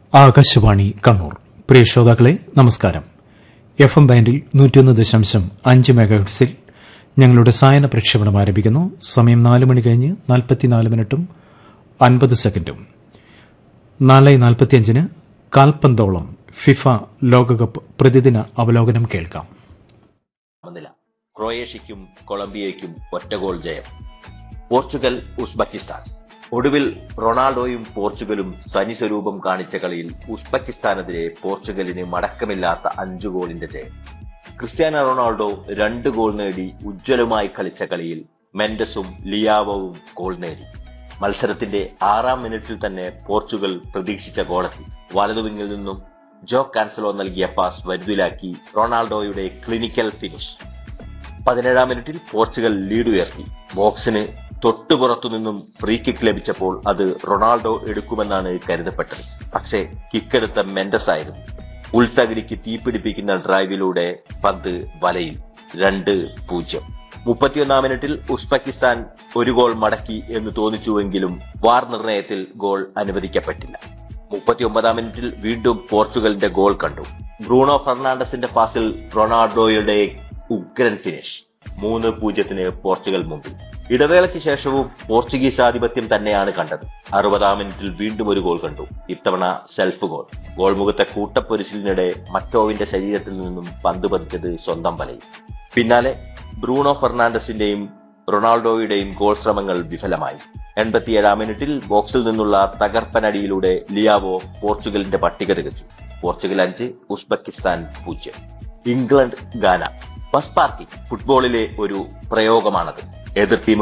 ആകാശവാണി കണ്ണൂർ പ്രിയ ശ്രോതാക്കളെ നമസ്കാരം F M ബാൻഡിൽ നൂറ്റിയൊന്ന് ദശാംശം അഞ്ച് മെഗാഹെർട്സിൽ ഞങ്ങളുടെ സായന പ്രക്ഷേപണം ആരംഭിക്കുന്നു സമയം നാല് മണി കഴിഞ്ഞ് നാൽപ്പത്തിനാല് മിനിറ്റും അൻപത് സെക്കൻഡും നാല് നാൽപ്പത്തിയഞ്ചിന് കാൽപന്തോളം ഫിഫ ലോകകപ്പ് പ്രതിദിന അവലോകനം കേൾക്കാം സമനില ക്രൊയേഷ്യയ്ക്കും കൊളംബിയയ്ക്കും ഒറ്റ ഗോൾ ജയം പോർച്ചുഗൽ ഉസ്ബെക്കിസ്ഥാൻ ഒടുവിൽ റൊണാൾഡോയും പോർച്ചുഗലും തനി സ്വരൂപം കാണിച്ച കളിയിൽ ഉസ്ബെക്കിസ്ഥാനെതിരെ പോർച്ചുഗലിന് മടക്കമില്ലാത്ത അഞ്ചു ഗോളിന്റെ ജയം ക്രിസ്ത്യാനോ റൊണാൾഡോ രണ്ട് ഗോൾ നേടി ഉജ്ജ്വലമായി കളിച്ച കളിയിൽ മെൻഡസും ലിയാവോവും ഗോൾ നേടി മത്സരത്തിന്റെ ആറാം മിനിറ്റിൽ തന്നെ പോർച്ചുഗൽ പ്രതീക്ഷിച്ച ഗോളെത്തി വലതുവിങ്ങിൽ നിന്നും ജോ കാൻസലോ നൽകിയ പാസ് വരുതിലാക്കി റൊണാൾഡോയുടെ ക്ലിനിക്കൽ ഫിനിഷ് പതിനേഴാം മിനിറ്റിൽ പോർച്ചുഗൽ ലീഡ് ഉയർത്തി ബോക്സിന് തൊട്ടുപുറത്തു നിന്നും ഫ്രീ കിക്ക് ലഭിച്ചപ്പോൾ അത് റൊണാൾഡോ എടുക്കുമെന്നാണ് കരുതപ്പെട്ടത് പക്ഷേ കിക്കെടുത്ത മെൻഡസ് ആയിരുന്നു ഉൾത്തകിടിക്ക് തീപിടിപ്പിക്കുന്ന ഡ്രൈവിലൂടെ പന്ത് വലയിൽ രണ്ട് പൂജ്യം മുപ്പത്തിയൊന്നാം മിനിറ്റിൽ ഉസ്ബെക്കിസ്ഥാൻ ഒരു ഗോൾ മടക്കി എന്ന് തോന്നിച്ചുവെങ്കിലും വാർ നിർണയത്തിൽ ഗോൾ അനുവദിക്കപ്പെട്ടില്ല മുപ്പത്തിയൊമ്പതാം മിനിറ്റിൽ വീണ്ടും പോർച്ചുഗലിന്റെ ഗോൾ കണ്ടു ബ്രൂണോ ഫെർണാണ്ടസിന്റെ പാസിൽ റൊണാൾഡോയുടെ ഉഗ്രൻ ഫിനിഷ് മൂന്ന് പൂജ്യത്തിന് പോർച്ചുഗൽ മുമ്പിൽ ഇടവേളയ്ക്ക് ശേഷവും പോർച്ചുഗീസ് ആധിപത്യം തന്നെയാണ് കണ്ടത് അറുപതാം മിനിറ്റിൽ വീണ്ടും ഒരു ഗോൾ കണ്ടു ഇത്തവണ സെൽഫ് ഗോൾ ഗോൾ മുഖത്തെ കൂട്ടപ്പൊരിച്ചിലിനിടെ മറ്റോവിന്റെ ശരീരത്തിൽ നിന്നും പന്ത് പതിച്ചത് സ്വന്തം വലയിൽ പിന്നാലെ ബ്രൂണോ ഫെർണാണ്ടസിന്റെയും റൊണാൾഡോയുടെയും ഗോൾ ശ്രമങ്ങൾ വിഫലമായി എൺപത്തിയേഴാം മിനിറ്റിൽ ബോക്സിൽ നിന്നുള്ള തകർപ്പനടിയിലൂടെ ലിയാവോ പോർച്ചുഗലിന്റെ പട്ടിക തികച്ചു പോർച്ചുഗൽ അഞ്ച് ഉസ്ബെക്കിസ്ഥാൻ പൂജ്യം ഇംഗ്ലണ്ട് ഗാന ബസ് പാർക്കിംഗ് ഫുട്ബോളിലെ ഒരു പ്രയോഗമാണത് എതിർ ടീം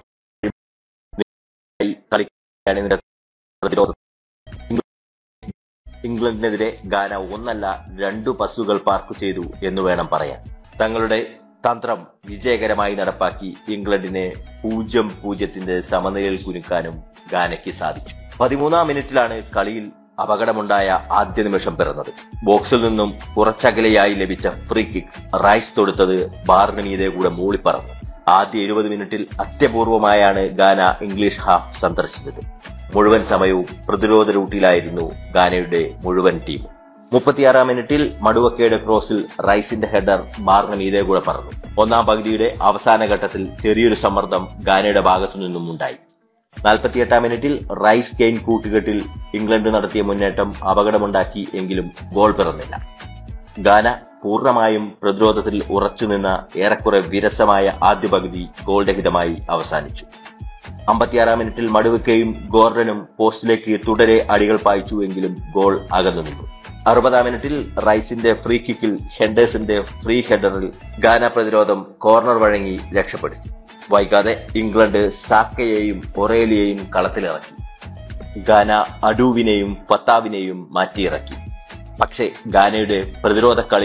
കളിക്കാനെതിരെ പ്രതിരോധം ഇംഗ്ലണ്ടിനെതിരെ ഗാന ഒന്നല്ല രണ്ടു ബസ്സുകൾ പാർക്ക് ചെയ്തു എന്ന് വേണം പറയാൻ തങ്ങളുടെ തന്ത്രം വിജയകരമായി നടപ്പാക്കി ഇംഗ്ലണ്ടിനെ പൂജ്യം പൂജ്യത്തിന്റെ സമനിലയിൽ കുരുക്കാനും ഗാനയ്ക്ക് സാധിച്ചു പതിമൂന്നാം മിനിറ്റിലാണ് കളിയിൽ അപകടമുണ്ടായ ആദ്യ നിമിഷം പിറന്നത് ബോക്സിൽ നിന്നും കുറച്ചകലെയായി ലഭിച്ച ഫ്രീ കിക്ക് റൈസ് തൊടുത്തത് ബാറിന് മീതെ കൂടെ മൂളിപ്പറന്നു ആദ്യ ഇരുപത് മിനിറ്റിൽ അത്യപൂർവമായാണ് ഗാന ഇംഗ്ലീഷ് ഹാഫ് സന്ദർശിച്ചത് മുഴുവൻ സമയവും പ്രതിരോധ റൂട്ടിലായിരുന്നു ഗാനയുടെ മുഴുവൻ ടീമും മുപ്പത്തിയാറാം മിനിറ്റിൽ മടുവക്കയുടെ ക്രോസിൽ റൈസിന്റെ ഹെഡർ ബാറിന് മീതെ കൂടെ പറന്നു ഒന്നാം പകുതിയുടെ അവസാന ഘട്ടത്തിൽ ചെറിയൊരു സമ്മർദ്ദം ഗാനയുടെ ഭാഗത്തു നിന്നും ഉണ്ടായി നാൽപ്പത്തിയെട്ടാം മിനിറ്റിൽ റൈസ് കെയിൻ കൂട്ടുകെട്ടിൽ ഇംഗ്ലണ്ട് നടത്തിയ മുന്നേറ്റം അപകടമുണ്ടാക്കി എങ്കിലും ഗോൾ പിറന്നില്ല ഗാന പൂർണ്ണമായും പ്രതിരോധത്തിൽ ഉറച്ചുനിന്ന ഏറെക്കുറെ വിരസമായ ആദ്യ പകുതി ഗോൾ രഹിതമായി അവസാനിച്ചു അമ്പത്തിയാറാം മിനിറ്റിൽ മടുവയ്ക്കയും ഗോർഡനും പോസ്റ്റിലേക്ക് തുടരെ അടികൾ പായിച്ചുവെങ്കിലും ഗോൾ അകന്നു നിന്നു അറുപതാം മിനിറ്റിൽ റൈസിന്റെ ഫ്രീ കിക്കിൽ ഹെൻഡേഴ്സിന്റെ ഫ്രീ ഹെഡറിൽ ഗാന പ്രതിരോധം കോർണർ വഴങ്ങി രക്ഷപ്പെടുത്തി വൈകാതെ ഇംഗ്ലണ്ട് സാക്കയെയും ഒറേലിയെയും കളത്തിലിറക്കി ഗാന അഡൂവിനെയും ഫത്താവിനെയും മാറ്റിയിറക്കി പക്ഷേ ഗാനയുടെ പ്രതിരോധ കളി